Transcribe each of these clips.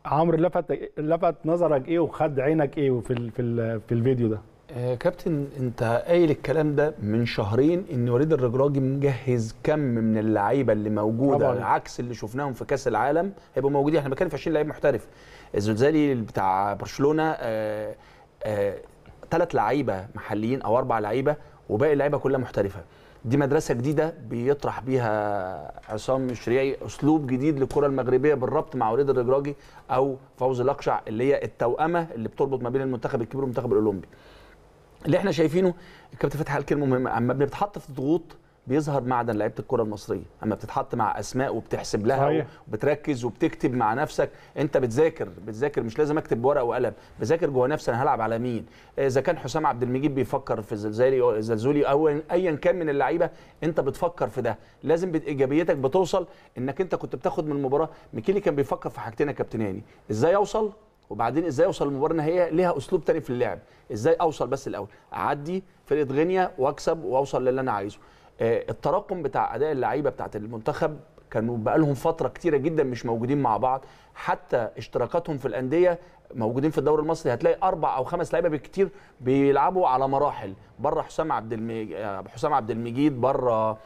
عمرو لفت لفت نظرك ايه وخد عينك ايه في ال في ال في الفيديو ده آه كابتن انت قايل الكلام ده من شهرين ان وليد الرجراجي مجهز كم من اللعيبه اللي موجوده طبعاً. عكس اللي شفناهم في كاس العالم هيبقوا موجودين احنا بنتكلم في 20 لعيب محترف الزلزالي بتاع برشلونه آه آه ثلاث لعيبه محليين او اربع لعيبه وباقي اللعيبه كلها محترفه دي مدرسه جديده بيطرح بيها عصام الشريعي اسلوب جديد للكره المغربيه بالربط مع وليد الرجراجي او فوز الاقشع اللي هي التوأمه اللي بتربط ما بين المنتخب الكبير والمنتخب الاولمبي اللي احنا شايفينه الكابتن فتحي قال كلمه مهمه اما بنتحط في ضغوط بيظهر معدن لعيبه الكره المصريه اما بتتحط مع اسماء وبتحسب لها صحيح. وبتركز وبتكتب مع نفسك انت بتذاكر بتذاكر مش لازم اكتب بورقه وقلم بذاكر جوه نفسي انا هلعب على مين اذا كان حسام عبد المجيد بيفكر في الزلزالي او الزلزولي او ايا كان من اللعيبه انت بتفكر في ده لازم بايجابيتك بتوصل انك انت كنت بتاخد من المباراه ميكيلي كان بيفكر في حاجتين يا كابتن هاني ازاي اوصل وبعدين ازاي اوصل للمباراه النهائيه ليها اسلوب تاني في اللعب ازاي اوصل بس الاول اعدي فرقه غينيا واكسب واوصل للي انا عايزه آه، التراكم بتاع اداء اللعيبه بتاعت المنتخب كانوا بقالهم فتره كتيره جدا مش موجودين مع بعض حتى اشتراكاتهم في الانديه موجودين في الدوري المصري هتلاقي اربع او خمس لعيبه بالكتير بيلعبوا على مراحل بره حسام عبد المج... آه، حسام عبد المجيد بره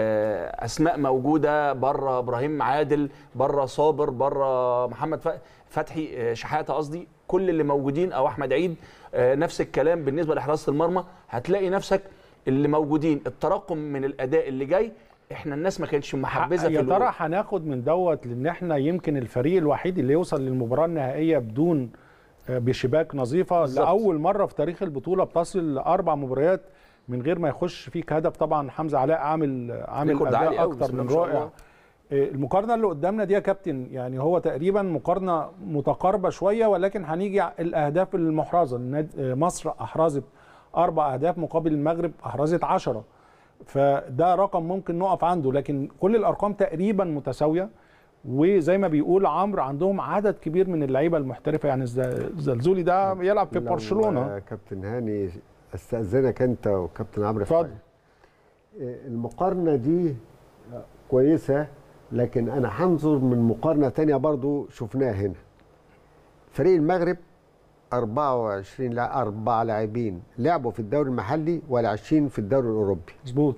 آه، اسماء موجوده بره ابراهيم عادل بره صابر بره محمد ف- فتحي آه، شحاته قصدي كل اللي موجودين او احمد عيد آه، نفس الكلام بالنسبه لحراسه المرمى هتلاقي نفسك اللي موجودين التراكم من الاداء اللي جاي احنا الناس ما كانتش محبذه في يا الوقت. ترى هناخد من دوت لان احنا يمكن الفريق الوحيد اللي يوصل للمباراه النهائيه بدون آه، بشباك نظيفه بالظبط. لاول مره في تاريخ البطوله بتصل لاربع مباريات من غير ما يخش فيك هدف طبعا حمزه علاء عامل عامل ريكورد عالي اداء أوي، بسم اكتر الله من ما شاء رائع الله. آه، المقارنه اللي قدامنا دي يا كابتن يعني هو تقريبا مقارنه متقاربه شويه ولكن هنيجي على الاهداف المحرزه الناد- آه، مصر احرزت اربع اهداف مقابل المغرب احرزت عشرة فده رقم ممكن نقف عنده لكن كل الارقام تقريبا متساويه وزي ما بيقول عمرو عندهم عدد كبير من اللعيبه المحترفه يعني الز- الزلزولي ده يلعب في لو، برشلونه آه، كابتن هاني استاذنك انت وكابتن عمرو في اتفضل. حاجة. آه، المقارنه دي آه، كويسه لكن انا هنظر من مقارنه تانية برضو شفناها هنا فريق المغرب 24 لا اربع لاعبين لعبوا في الدوري المحلي ولا20 في الدوري الاوروبي مظبوط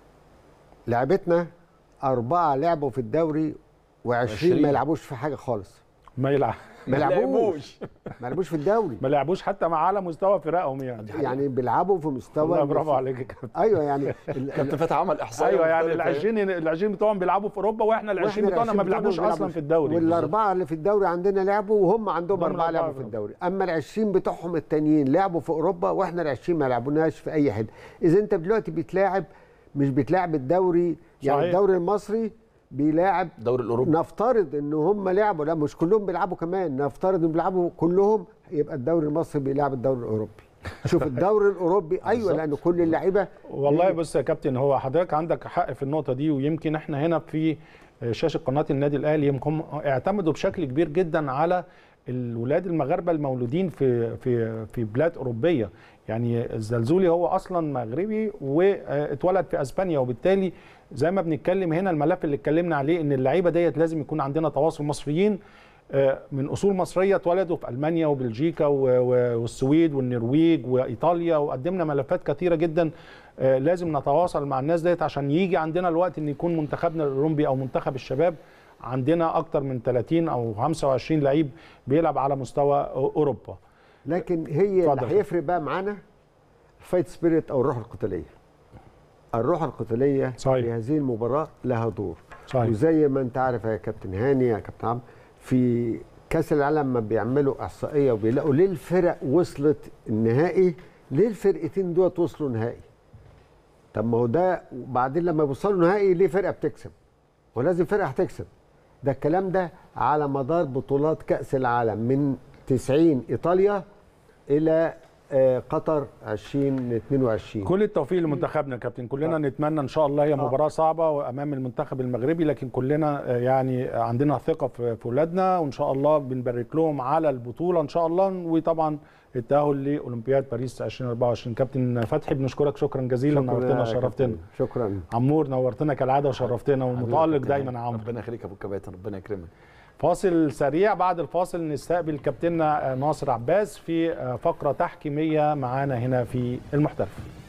لعبتنا أربعة لعبوا في الدوري و20 وعشرين. ما يلعبوش في حاجة خالص ما يلعب ما لعبوش ما لعبوش في الدوري ما لعبوش حتى مع على مستوى فرقهم يعني يعني بيلعبوا في مستوى والله برافو عليك يا كابتن ايوه يعني ال- كابتن فتحي عمل احصائيه ايوه يعني ال مختلفة. 20 ال 20 بتوعهم بيلعبوا في اوروبا واحنا ال 20 وإحنا بتوعنا ما العشرين بيلعبوش بتوعنا اصلا بيلعبوا- في الدوري والاربعه اللي في الدوري عندنا لعبوا وهم عندهم هم اربعه الأربعة لعبوا في بيلعبوا. الدوري اما ال 20 بتوعهم التانيين لعبوا في اوروبا واحنا ال 20 ما لعبوناش في اي حته اذا انت دلوقتي بتلاعب مش بتلاعب الدوري يعني صحيح. الدوري المصري بيلاعب الدوري الاوروبي نفترض ان هم لعبوا لا مش كلهم بيلعبوا كمان نفترض ان بيلعبوا كلهم يبقى الدوري المصري بيلعب الدوري الاوروبي شوف الدوري الاوروبي ايوه بالظبط. لان كل اللعيبه والله بص يا كابتن هو حضرتك عندك حق في النقطه دي ويمكن احنا هنا في شاشه قناه النادي الاهلي يمكن اعتمدوا بشكل كبير جدا على الولاد المغاربه المولودين في في في بلاد اوروبيه يعني الزلزولي هو اصلا مغربي واتولد في اسبانيا وبالتالي زي ما بنتكلم هنا الملف اللي اتكلمنا عليه ان اللعيبه ديت لازم يكون عندنا تواصل مصريين آه، من اصول مصريه اتولدوا في المانيا وبلجيكا و- و- والسويد والنرويج وايطاليا وقدمنا ملفات كثيره جدا آه، لازم نتواصل مع الناس ديت عشان يجي عندنا الوقت ان يكون منتخبنا الاولمبي او منتخب الشباب عندنا اكتر من 30 او 25 لعيب بيلعب على مستوى اوروبا لكن هي اتفضل. اللي هيفرق بقى معانا الفايت سبيريت او الروح القتاليه الروح القتاليه صحيح. في هذه المباراه لها دور صحيح وزي ما انت عارف يا كابتن هاني يا كابتن عمرو في كاس العالم ما بيعملوا احصائيه وبيلاقوا ليه الفرق وصلت النهائي ليه الفرقتين دوت وصلوا نهائي طب ما هو ده وبعدين لما يوصلوا نهائي ليه فرقه بتكسب ولازم فرقه هتكسب ده الكلام ده على مدار بطولات كاس العالم من 90 ايطاليا الى آه، قطر 2022 كل التوفيق لمنتخبنا يا كابتن كلنا نتمنى ان شاء الله هي مباراه صعبه امام المنتخب المغربي لكن كلنا آه، يعني عندنا ثقه في في اولادنا وان شاء الله بنبارك لهم على البطوله ان شاء الله وطبعا التاهل لاولمبياد باريس 2024 كابتن فتحي بنشكرك شكرا جزيلا شكراً نورتنا يا وشرفتنا كابتن. شكرا عمور نورتنا كالعاده وشرفتنا ومتالق كابتن دايما هاني. يا عمرو ربنا يخليك يا ابو الكباتن ربنا يكرمك فاصل سريع بعد الفاصل نستقبل كابتننا ناصر عباس في فقره تحكيميه معانا هنا في المحترف